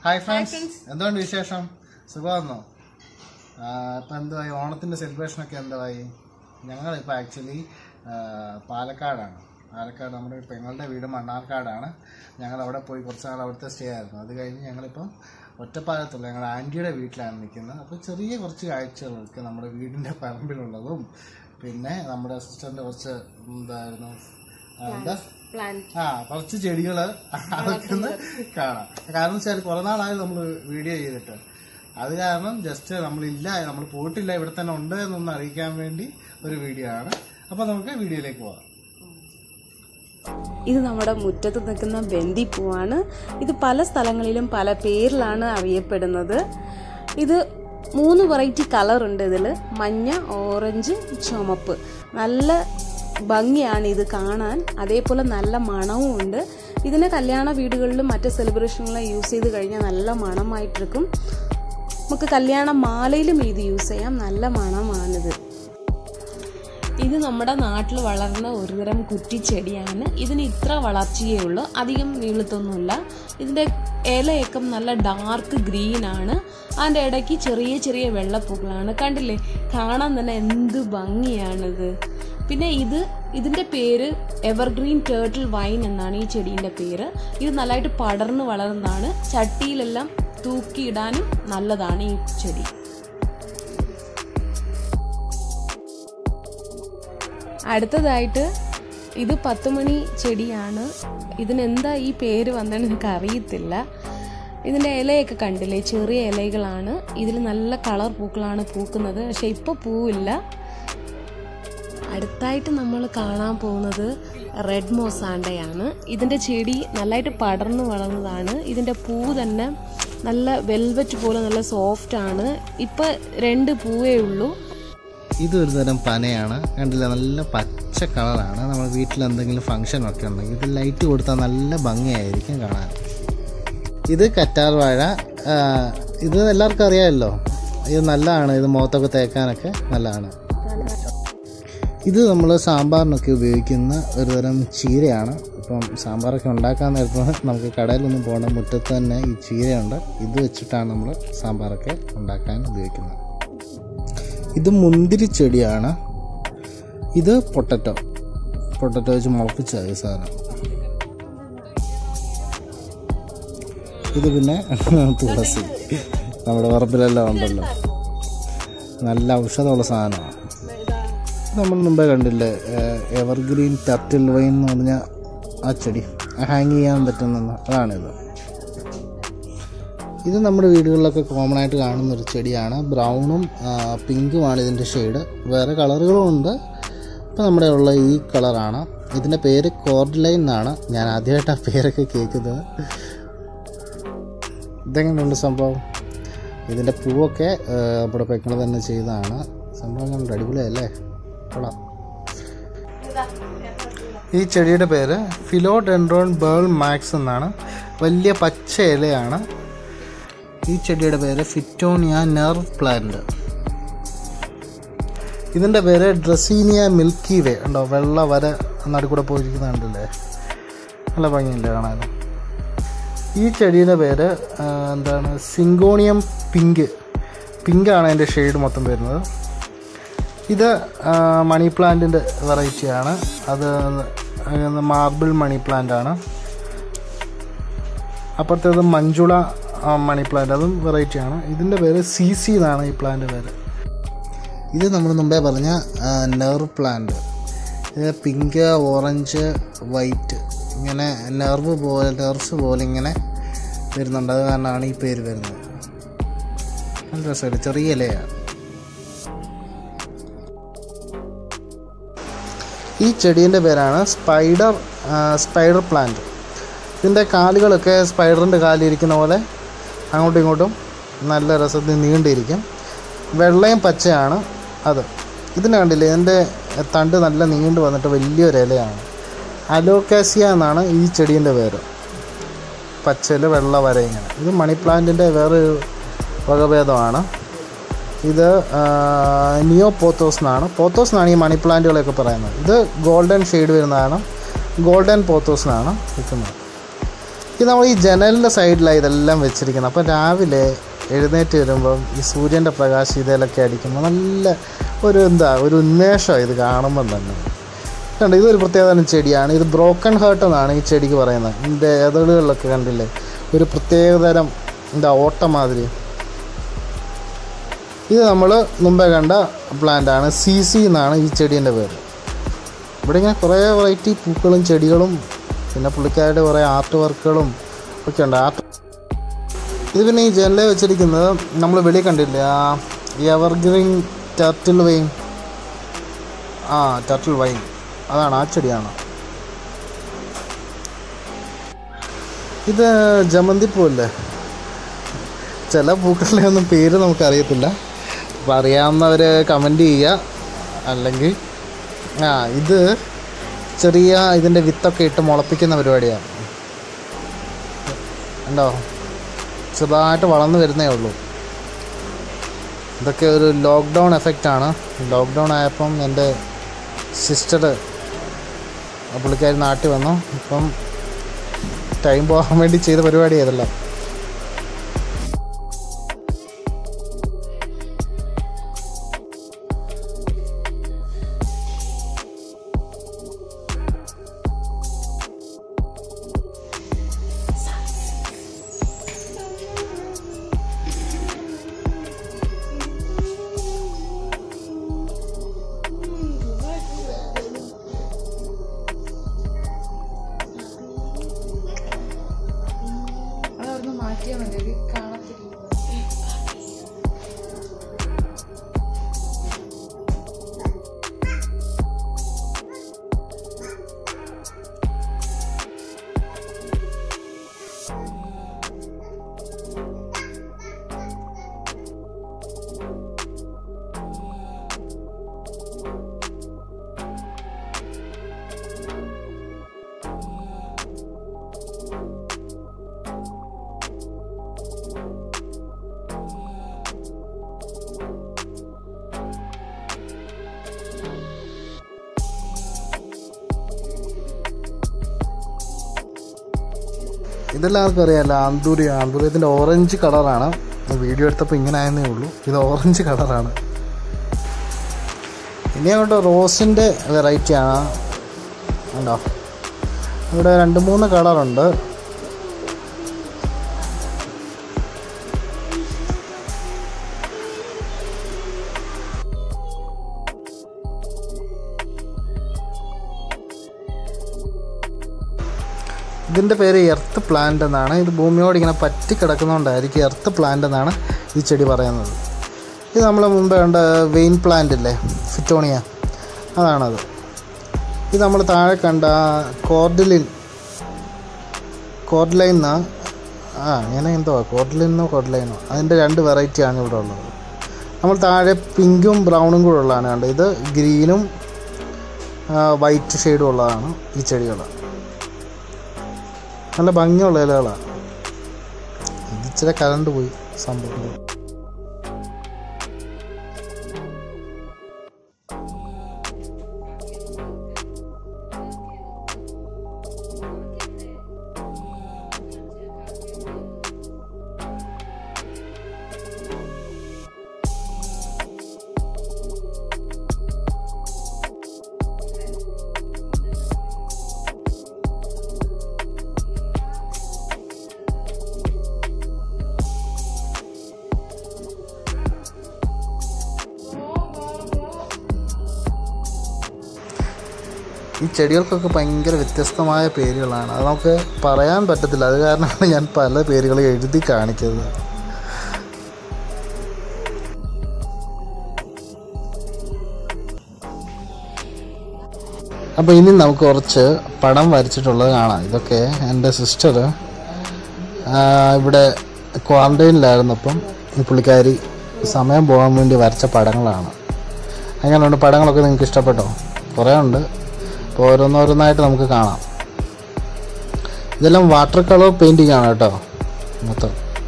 hi friends എന്തുകൊണ്ട് വിശേഷം സുഖമാണോ ഇപ്പം എന്തുവായി ഓണത്തിൻ്റെ സെലിബ്രേഷനൊക്കെ എന്തുവായി ഞങ്ങളിപ്പോൾ ആക്ച്വലി പാലക്കാടാണ് പാലക്കാട് നമ്മുടെ പെങ്ങളുടെ വീട് മണ്ണാർക്കാടാണ് ഞങ്ങൾ അവിടെ പോയി കുറച്ച് നാൾ അവിടുത്തെ സ്റ്റേ ആയിരുന്നു അത് കഴിഞ്ഞ് ഞങ്ങളിപ്പം ഒറ്റപ്പാലത്തുള്ള ഞങ്ങളുടെ ആൻറ്റിയുടെ വീട്ടിലാണ് നിൽക്കുന്നത് അപ്പോൾ ചെറിയ കുറച്ച് കാഴ്ചകളൊക്കെ നമ്മുടെ വീടിൻ്റെ പറമ്പിലുള്ളതും പിന്നെ നമ്മുടെ അസിസ്റ്റൻ്റ് കുറച്ച് എന്തായിരുന്നു ആ, എന്താ ആ കുറച്ച് ചെടികള് അതൊക്കെ ഒന്ന് കാണാം കാരണം വെച്ചാൽ കുറെ നാളായി നമ്മൾ വീഡിയോ ചെയ്തിട്ട് അത് കാരണം ജസ്റ്റ് നമ്മളില്ല നമ്മൾ പോയിട്ടില്ല ഇവിടെ തന്നെ ഉണ്ട് എന്നൊന്ന് അറിയിക്കാൻ വേണ്ടി ഒരു വീഡിയോ ആണ് അപ്പൊ നമുക്ക് വീഡിയോയിലേക്ക് പോവാം ഇത് നമ്മുടെ മുറ്റത്ത് നിൽക്കുന്ന ബന്ദിപ്പൂവാണ് ഇത് പല സ്ഥലങ്ങളിലും പല പേരിലാണ് അറിയപ്പെടുന്നത് ഇത് മൂന്ന് വെറൈറ്റി കളർ ഉണ്ട് ഇതിൽ മഞ്ഞ ഓറഞ്ച് ചുമപ്പ് നല്ല ഭംഗിയാണ് ഇത് കാണാൻ അതേപോലെ നല്ല മണവും ഉണ്ട് ഇതിനെ കല്യാണ വീടുകളിലും മറ്റ് സെലിബ്രേഷനിലും യൂസ് ചെയ്ത് കഴിഞ്ഞാൽ നല്ല മണമായിട്ടിരിക്കും നമുക്ക് കല്യാണ മാലയിലും ഇത് യൂസ് ചെയ്യാം നല്ല മണമാണിത് ഇത് നമ്മുടെ നാട്ടിൽ വളർന്ന ഒരുതരം കുറ്റിച്ചെടിയാണ് ഇതിന് ഇത്ര വളർച്ചയേ ഉള്ളൂ അധികം നീളത്തൊന്നുമില്ല ഇതിൻ്റെ ഇലയൊക്കെ നല്ല ഡാർക്ക് ഗ്രീൻ ആണ് അതിൻ്റെ ഇടയ്ക്ക് ചെറിയ ചെറിയ വെള്ളപ്പൂക്കളാണ് കണ്ടില്ലേ കാണാൻ തന്നെ എന്ത് ഭംഗിയാണിത് പിന്നെ ഇത് ഇതിൻ്റെ പേര് എവർഗ്രീൻ ടേർട്ടിൽ വൈൻ എന്നാണ് ഈ ചെടീൻ്റെ പേര് ഇത് നല്ലതായിട്ട് പടർന്ന് വളർന്നതാണ് ചട്ടിയിലെല്ലാം തൂക്കിയിടാനും നല്ലതാണ് ഈ ചെടി അടുത്തതായിട്ട് ഇത് പത്തുമണി ചെടിയാണ് ഇതിനെന്താ ഈ പേര് വന്നതെന്ന് എനിക്ക് അറിയത്തില്ല ഇതിൻ്റെ ഇലയൊക്കെ കണ്ടില്ലേ ചെറിയ ഇലകളാണ് ഇതിൽ നല്ല കളർ പൂക്കളാണ് പൂക്കുന്നത് പക്ഷെ ഇപ്പോൾ പൂവില്ല അടുത്തായിട്ട് നമ്മൾ കാണാൻ പോകുന്നത് റെഡ് മോസാണ്ടയാണ് ഇതിൻ്റെ ചെടി നല്ലതായിട്ട് പടർന്നു വളർന്നതാണ് ഇതിൻ്റെ പൂ തന്നെ നല്ല വെൽവെറ്റ് പോലെ നല്ല സോഫ്റ്റ് ആണ് ഇപ്പം രണ്ട് പൂവേ ഉള്ളൂ ഇതൊരു തരം പനയാണ് കണ്ടില്ല നല്ല പച്ച കളറാണ് നമ്മൾ വീട്ടിൽ എന്തെങ്കിലും ഫംഗ്ഷൻ ഒക്കെ ഉണ്ടെങ്കിൽ ഇത് ലൈറ്റ് കൊടുത്താൽ നല്ല ഭംഗിയായിരിക്കും കാണാൻ ഇത് കറ്റാർ വാഴ ആ, ഇത് എല്ലാവർക്കും അറിയാമല്ലോ ഇത് നല്ലതാണ് ഇത് മുഖത്തൊക്കെ തേക്കാനൊക്കെ നല്ലതാണ് ഇത് നമ്മൾ സാമ്പാറിനൊക്കെ ഉപയോഗിക്കുന്ന ഒരു തരം ചീരയാണ് ഇപ്പം സാമ്പാറൊക്കെ ഉണ്ടാക്കാൻ നേരത്ത് നമുക്ക് കടയിലൊന്നും പോകണ്ട മുറ്റത്ത് തന്നെ ഈ ചീരയുണ്ട് ഇത് വെച്ചിട്ടാണ് നമ്മൾ സാമ്പാറൊക്കെ ഉണ്ടാക്കാൻ ഉപയോഗിക്കുന്നത് ഇത് മുന്തിരി ചെടിയാണ് ഇത് പൊട്ടറ്റോ പൊട്ടറ്റോ വെച്ച് മുളപ്പിച്ച ഈ സാധനം ഇത് പിന്നെ തുളസി നമ്മുടെ പറമ്പിലെല്ലാം ഉണ്ടല്ലോ നല്ല ഔഷധമുള്ള സാധനമാണ് നമ്മൾ മുമ്പേ കണ്ടില്ലേ എവർഗ്രീൻ ടർട്ടിൽ വൈൻ എന്ന് പറഞ്ഞ ആ ചെടി ഹാങ് ചെയ്യാൻ പറ്റുന്ന അതാണിത് ഇത് നമ്മുടെ വീടുകളിലൊക്കെ കോമൺ ആയിട്ട് കാണുന്ന ഒരു ചെടിയാണ് ബ്രൗണും പിങ്കുമാണ് ഇതിൻ്റെ ഷെയ്ഡ് വേറെ കളറുകളും ഉണ്ട് ഇപ്പം നമ്മുടെ ഉള്ള ഈ കളറാണ് ഇതിൻ്റെ പേര് കോർഡിലൈൻ എന്നാണ് ഞാൻ ആദ്യമായിട്ട് ആ പേരൊക്കെ കേൾക്കുന്നത് ഇതെങ്ങനെയുണ്ട് സംഭവം ഇതിൻ്റെ പൂവൊക്കെ ആ, നമ്മുടെ പെങ്ങൾ തന്നെ ചെയ്തതാണ് സംഭവം കണ്ട് അടിപൊളിയല്ലേ കൊള്ളാം ഈ ചെടിയുടെ പേര് ഫിലോഡെൻഡ്രോൺ ബേൾ മാക്സ് എന്നാണ് വലിയ പച്ച ഇലയാണ് ഈ ചെടിയുടെ പേര് ഫിറ്റോണിയ നെർവ് പ്ലാന്റ് ഇതിൻ്റെ പേര് ഡ്രസീനിയ മിൽക്കി വേ ഉണ്ടോ വെള്ള വര നടുക്കൂടെ കൂടെ പോയിരിക്കുന്നുണ്ടല്ലേ നല്ല ഭംഗിയില്ലേ കാണാൻ ഈ ചെടിയുടെ പേര് ആ, എന്താണ് സിങ്കോണിയം പിങ്ക് പിങ്കാണ് അതിൻ്റെ ഷെയ്ഡ് മൊത്തം വരുന്നത് ഇത് ആ, മണി പ്ലാന്റിൻ്റെ വെറൈറ്റിയാണ് അത് മാർബിൾ മണി പ്ലാന്റ് ആണ് അപ്പുറത്തേത് മഞ്ജുള ആ, മണി പ്ലാന്റ് അതും വെറൈറ്റിയാണ് ഇതിൻ്റെ പേര് സി സി എന്നാണ് ഈ പ്ലാന്റ് പേര് ഇത് നമ്മൾ മുമ്പേ പറഞ്ഞ നെർവ് പ്ലാന്റ് ഇത് പിങ്ക് ഓറഞ്ച് വൈറ്റ് ഇങ്ങനെ നെർവ് പോലെ നെർവ്സ് പോലെ ഇങ്ങനെ വരുന്നുണ്ട് അത് കാരണമാണ് ഈ പേര് വരുന്നത് നല്ല രസമില്ല ചെറിയ ഇലയാണ് ഈ ചെടീൻ്റെ പേരാണ് സ്പൈഡർ ആ, സ്പൈഡർ പ്ലാന്റ് ഇതിൻ്റെ കാലുകളൊക്കെ സ്പൈഡറിൻ്റെ കാലിരിക്കുന്ന പോലെ അങ്ങോട്ടും ഇങ്ങോട്ടും നല്ല രസത്തിൽ നീണ്ടിരിക്കും വെള്ളയും പച്ചയാണ് അത് ഇതിന് കണ്ടില്ലേ ഇതിൻ്റെ തണ്ട് നല്ല നീണ്ടു വന്നിട്ട് വലിയൊരു ഇലയാണ് അലോക്കാസിയ എന്നാണ് ഈ ചെടീൻ്റെ പേര് പച്ചയിൽ വെള്ള വര ഇങ്ങനെ ഇത് മണി പ്ലാന്റിൻ്റെ വേറൊരു വകഭേദമാണ് ഇത് നിയോ പോത്തോസ് എന്നാണ് പോത്തോസ് എന്നാണ് ഈ മണി പ്ലാന്റുകളൊക്കെ പറയുന്നത് ഇത് ഗോൾഡൻ ഷെയ്ഡ് വരുന്നതാണ് ഗോൾഡൻ പോത്തോസ് എന്നാണ് നിൽക്കുന്നത് ഇത് നമ്മൾ ഈ ജനലിൻ്റെ സൈഡിലാണ് ഇതെല്ലാം വെച്ചിരിക്കുന്നത് അപ്പോൾ രാവിലെ എഴുന്നേറ്റ് വരുമ്പം ഈ സൂര്യൻ്റെ പ്രകാശം ഇതിലൊക്കെ അടിക്കുമ്പോൾ നല്ല ഒരു എന്താ ഒരു ഉന്മേഷം ഇത് കാണുമ്പം തന്നെ കണ്ടോ ഇതൊരു പ്രത്യേകതരം ചെടിയാണ് ഇത് ബ്രോക്കൺ ഹേർട്ട് എന്നാണ് ഈ ചെടിക്ക് പറയുന്നത് ഇതിൻ്റെ ഇതളുകളിലൊക്കെ കണ്ടില്ലേ ഒരു പ്രത്യേകതരം എന്താ ഓട്ടം മാതിരി ഇത് നമ്മൾ മുമ്പേ കണ്ട പ്ലാന്റാണ് സി സി എന്നാണ് ഈ ചെടീൻ്റെ പേര് ഇവിടെ ഇങ്ങനെ കുറേ വെറൈറ്റി പൂക്കളും ചെടികളും പിന്നെ പുള്ളിക്കാരുടെ കുറേ ആർട്ട് വർക്കുകളും ഒക്കെ ഉണ്ട് ആർട്ട് ഇത് പിന്നെ ഈ ജനല വെച്ചിരിക്കുന്നത് നമ്മൾ വെളിയിൽ കണ്ടില്ലേ ആ എവർഗ്രീൻ ടർട്ടിൽ വൈൻ ആ ടർട്ടിൽ വൈൻ അതാണ് ആ ചെടിയാണ് ഇത് ജമന്തി പൂവല്ലേ ചില പൂക്കളുടെ ഒന്നും പേര് നമുക്കറിയത്തില്ല അപ്പോൾ അറിയാവുന്നവർ കമൻറ്റ് ചെയ്യുക അല്ലെങ്കിൽ ആ ഇത് ചെറിയ ഇതിൻ്റെ വിത്തൊക്കെ ഇട്ട് മുളപ്പിക്കുന്ന പരിപാടിയാണ് ഉണ്ടോ ചെറുതായിട്ട് വളർന്നു വരുന്നേ ഉള്ളൂ ഇതൊക്കെ ഒരു ലോക്ക്ഡൗൺ എഫക്റ്റാണ് ലോക്ക്ഡൗൺ ആയപ്പം എൻ്റെ സിസ്റ്റർ പുള്ളിക്കാരി നാട്ടിൽ വന്നു ഇപ്പം ടൈം പോകാൻ വേണ്ടി ചെയ്ത പരിപാടി ഏതല്ല അതവിടുന്ന് മാറ്റിയാൽ മതി അത് കാണത്തില്ല ഇതെല്ലാവർക്കും അറിയാമല്ലോ ആന്തൂരി ആന്തൂര്യത്തിൻ്റെ ഓറഞ്ച് കളറാണ് വീഡിയോ എടുത്തപ്പോൾ ഇങ്ങനെ ആയെന്നേ ഉള്ളൂ ഇത് ഓറഞ്ച് കളറാണ് ഇനി അങ്ങോട്ട് റോസിൻ്റെ വെറൈറ്റിയാണ് ഉണ്ടോ ഇവിടെ രണ്ട് മൂന്ന് കളറുണ്ട് ഇതിൻ്റെ പേര് എർത്ത് പ്ലാന്റ് എന്നാണ് ഇത് ഭൂമിയോട് ഇങ്ങനെ പറ്റി കിടക്കുന്നതുകൊണ്ടായിരിക്കും എർത്ത് പ്ലാന്റ് എന്നാണ് ഈ ചെടി പറയുന്നത് ഇത് നമ്മൾ മുമ്പ് കണ്ട വെയിൻ പ്ലാന്റ് ഇല്ലേ ഫിറ്റോണിയ അതാണത് ഇത് നമ്മൾ താഴെ കണ്ട കോർഡിലിൻ കോർഡിലൈൻ എന്നാ ആ അങ്ങനെ എന്തോ കോർഡിലിനോ കോർഡിലൈനോ അതിൻ്റെ രണ്ട് വെറൈറ്റിയാണ് ഇവിടെ ഉള്ളത് നമ്മൾ താഴെ പിങ്കും ബ്രൗണും കൂടെ ഉള്ളതാണ് കണ്ടത് ഇത് ഗ്രീനും വൈറ്റ് ഷെയ്ഡും ഉള്ളതാണ് ഈ ചെടികൾ നല്ല ഭംഗിയുള്ള ഇലകളാണ് ഇത് ഇച്ചിരി കരണ്ട് പോയി സംഭവം ഈ ചെടികൾക്കൊക്കെ ഭയങ്കര വ്യത്യസ്തമായ പേരുകളാണ് അത് നമുക്ക് പറയാൻ പറ്റത്തില്ല അത് കാരണമാണ് ഞാൻ പല പേരുകൾ എഴുതി കാണിക്കുന്നത് അപ്പോൾ ഇനി നമുക്ക് കുറച്ച് പടം വരച്ചിട്ടുള്ളത് കാണാം ഇതൊക്കെ എൻ്റെ സിസ്റ്റർ ഇവിടെ ക്വാറൻറ്റൈനിലായിരുന്നപ്പം ഈ പുള്ളിക്കാരി സമയം പോകാൻ വേണ്ടി വരച്ച പടങ്ങളാണ് അങ്ങനെയുണ്ട് പടങ്ങളൊക്കെ നിങ്ങൾക്ക് ഇഷ്ടപ്പെട്ടോ കുറേ ഉണ്ട് അപ്പോൾ ഓരോന്നോരോന്നായിട്ട് നമുക്ക് കാണാം ഇതെല്ലാം വാട്ടർ കളർ പെയിൻറ്റിംഗ് ആണ് കേട്ടോ മൊത്തം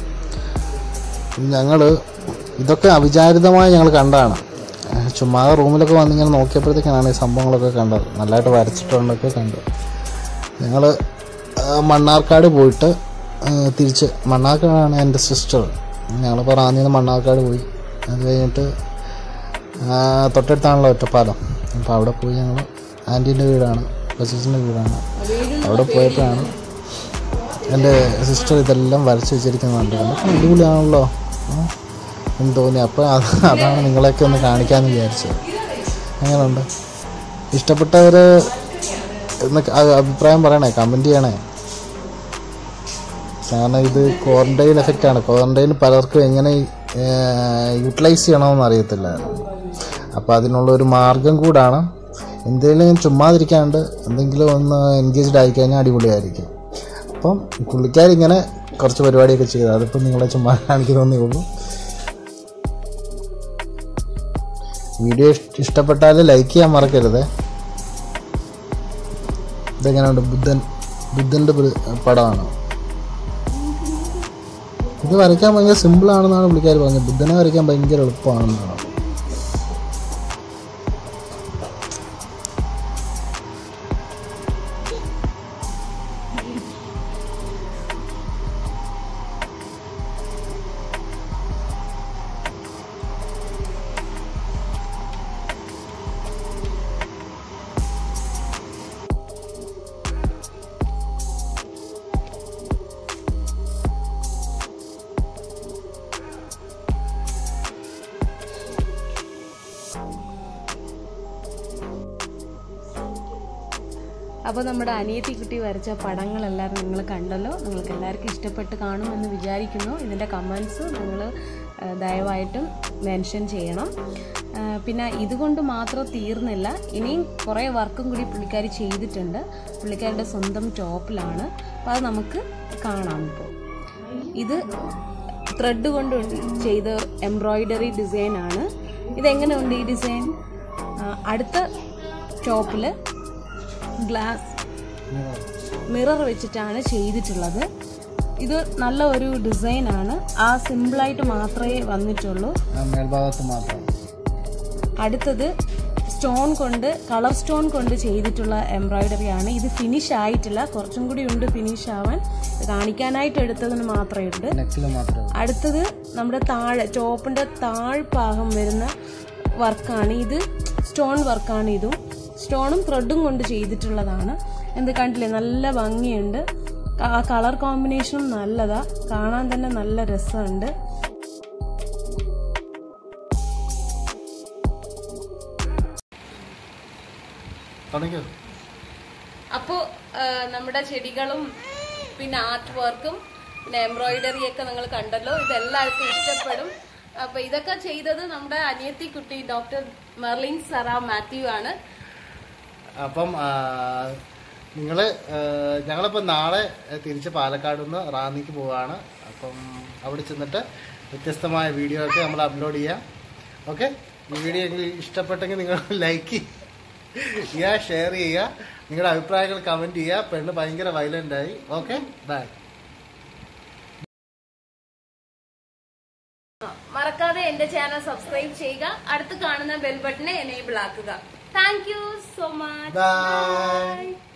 ഞങ്ങൾ ഇതൊക്കെ അവിചാരിതമായി ഞങ്ങൾ കണ്ടതാണ് ഏഹ് ചുമ്മാ റൂമിലൊക്കെ വന്നിങ്ങനെ നോക്കിയപ്പോഴത്തേക്കാണ് ഈ സംഭവങ്ങളൊക്കെ കണ്ടത് നല്ലതായിട്ട് വരച്ചിട്ടുണ്ടൊക്കെ കണ്ടു ഞങ്ങൾ മണ്ണാർക്കാട് പോയിട്ട് ആ, തിരിച്ച് മണ്ണാർക്കാടാണ് എൻ്റെ സിസ്റ്റർ ഞങ്ങളിപ്പോൾ റാന്നിയിൽ നിന്ന് മണ്ണാർക്കാട് പോയി അത് കഴിഞ്ഞിട്ട് ആ, തൊട്ടടുത്താണല്ലോ ഒറ്റപ്പാലം അപ്പോൾ അവിടെ പോയി ഞങ്ങൾ ആൻറ്റീൻ്റെ വീടാണ് കസിസിൻ്റെ വീടാണ് അവിടെ പോയപ്പോഴാണ് എൻ്റെ സിസ്റ്റർ ഇതെല്ലാം വരച്ച് വെച്ചിരിക്കുന്നുണ്ട് നമുക്ക് അടിപൊളിയാണല്ലോ ആ, എന്ന് തോന്നി അപ്പോൾ അത് അതാണ് നിങ്ങളെയൊക്കെ ഒന്ന് കാണിക്കാമെന്ന് വിചാരിച്ചത് എങ്ങനെയുണ്ട് ഇഷ്ടപ്പെട്ടവർ എന്ന് അ- അഭിപ്രായം പറയണേ കമൻറ്റ് ചെയ്യണേ കാരണം ഇത് ക്വാറന്റൈൻ എഫക്റ്റാണ് ക്വാറന്റൈൻ പലർക്കും എങ്ങനെ യൂട്ടിലൈസ് ചെയ്യണമെന്ന് അറിയത്തില്ലായിരുന്നു അപ്പോൾ അതിനുള്ള ഒരു മാർഗം കൂടാണ് എന്തെങ്കിലും ചുമ്മാതിരിക്കാണ്ട് എന്തെങ്കിലും ഒന്ന് എൻഗേജ്ഡ് ആയിക്കഴിഞ്ഞാൽ അടിപൊളിയായിരിക്കും അപ്പം പുള്ളിക്കാരിങ്ങനെ കുറച്ച് പരിപാടിയൊക്കെ ചെയ്തു അതിപ്പോൾ നിങ്ങളെ ചുമ്മാ കാണിക്കുന്നതേ ഉള്ളൂ വീഡിയോ ഇഷ്- ഇഷ്ടപ്പെട്ടാൽ ലൈക്ക് ചെയ്യാൻ മറക്കരുത് ഇതെങ്ങനെയുണ്ട് ബുദ്ധൻ ബുദ്ധൻ്റെ പ്ര- പടമാണ് ഇത് വരയ്ക്കാൻ ഭയങ്കര സിമ്പിൾ ആണെന്നാണ് പുള്ളിക്കാർ പറഞ്ഞത് ബുദ്ധനെ വരയ്ക്കാൻ ഭയങ്കര എളുപ്പമാണെന്നാണ് അപ്പോൾ നമ്മുടെ അനിയത്തി കുട്ടി വരച്ച പടങ്ങളെല്ലാം നിങ്ങൾ കണ്ടല്ലോ നിങ്ങൾക്ക് എല്ലാവർക്കും ഇഷ്ടപ്പെട്ട് കാണുമെന്ന് വിചാരിക്കുന്നു ഇതിൻ്റെ കമൻസ് നിങ്ങൾ ദയവായിട്ടും മെൻഷൻ ചെയ്യണം ആ, പിന്നെ ഇതുകൊണ്ട് മാത്രം തീർന്നില്ല ഇനിയും കുറേ വർക്കും കൂടി പുള്ളിക്കാരി ചെയ്തിട്ടുണ്ട് പുള്ളിക്കാരുടെ സ്വന്തം ടോപ്പിലാണ് അപ്പോൾ അത് നമുക്ക് കാണാം ഇപ്പോൾ ഇത് ത്രെഡ് കൊണ്ട് ചെയ്ത എംബ്രോയിഡറി ഡിസൈൻ ആണ് ഇതെങ്ങനെയുണ്ട് ഈ ഡിസൈൻ അടുത്ത ടോപ്പിൽ ഗ്ലാസ് മിറർ വെച്ചിട്ടാണ് ചെയ്തിട്ടുള്ളത് ഇത് നല്ല ഒരു ഡിസൈനാണ് ആ സിമ്പിളായിട്ട് മാത്രമേ വന്നിട്ടുള്ളൂ ആ മേൽഭാഗത്ത് മാത്രം അടുത്തത് സ്റ്റോൺ കൊണ്ട് കളർ സ്റ്റോൺ കൊണ്ട് ചെയ്തിട്ടുള്ള എംബ്രോയിഡറി ആണ് ഇത് ഫിനിഷ് ആയിട്ടില്ല കുറച്ചും കൂടി ഉണ്ട് ഫിനിഷ് ആവാൻ ഇത് കാണിക്കാനായിട്ട് എടുത്തതിന് മാത്രമേ ഉണ്ട് നെക്കിൽ മാത്രമേ അടുത്തത് നമ്മുടെ താഴെ ടോപ്പിന്റെ താഴ്ഭാഗം വരുന്ന വർക്കാണ് ഇത് സ്റ്റോൺ വർക്കാണ് ഇതും സ്റ്റോണും ത്രെഡും കൊണ്ട് ചെയ്തിട്ടുള്ളതാണ് എന്ത് കണ്ടില്ലേ നല്ല ഭംഗിയുണ്ട് ആ കളർ കോമ്പിനേഷനും നല്ലതാ കാണാൻ തന്നെ നല്ല രസമുണ്ട് തുടങ്ങിയോ അപ്പോൾ നമ്മുടെ ചെടികളും പിന്നെ ആർട്ട് വർക്കും പിന്നെ എംബ്രോയിഡറി ഒക്കെ നിങ്ങൾ കണ്ടല്ലോ ഇതെല്ലാവർക്കും ഇഷ്ടപ്പെടും അപ്പൊ ഇതൊക്കെ ചെയ്തത് നമ്മുടെ അനിയത്തി കുട്ടി ഡോക്ടർ മെർലിൻ സറ മാത്യു ആണ് അപ്പം നിങ്ങൾ ഞങ്ങളിപ്പോൾ നാളെ തിരിച്ച് പാലക്കാട് നിന്ന് റാന്നിക്ക് പോവുകയാണ് അപ്പം അവിടെ ചെന്നിട്ട് വ്യത്യസ്തമായ വീഡിയോ ഒക്കെ നമ്മൾ അപ്ലോഡ് ചെയ്യാം ഓക്കെ ഈ വീഡിയോ എങ്കിൽ ഇഷ്ടപ്പെട്ടെങ്കിൽ നിങ്ങൾ ലൈക്ക് ചെയ്യുക ഷെയർ ചെയ്യുക നിങ്ങളുടെ അഭിപ്രായങ്ങൾ കമൻറ്റ് ചെയ്യുക പെണ്ണ് ഭയങ്കര വയലൻ്റ് ആയി ഓക്കെ ബൈ മറക്കാതെ എന്റെ ചാനൽ സബ്സ്ക്രൈബ് ചെയ്യുക അടുത്ത് കാണുന്ന ബെൽ ബട്ടനെ എനേബിൾ ആക്കുക thank you so much by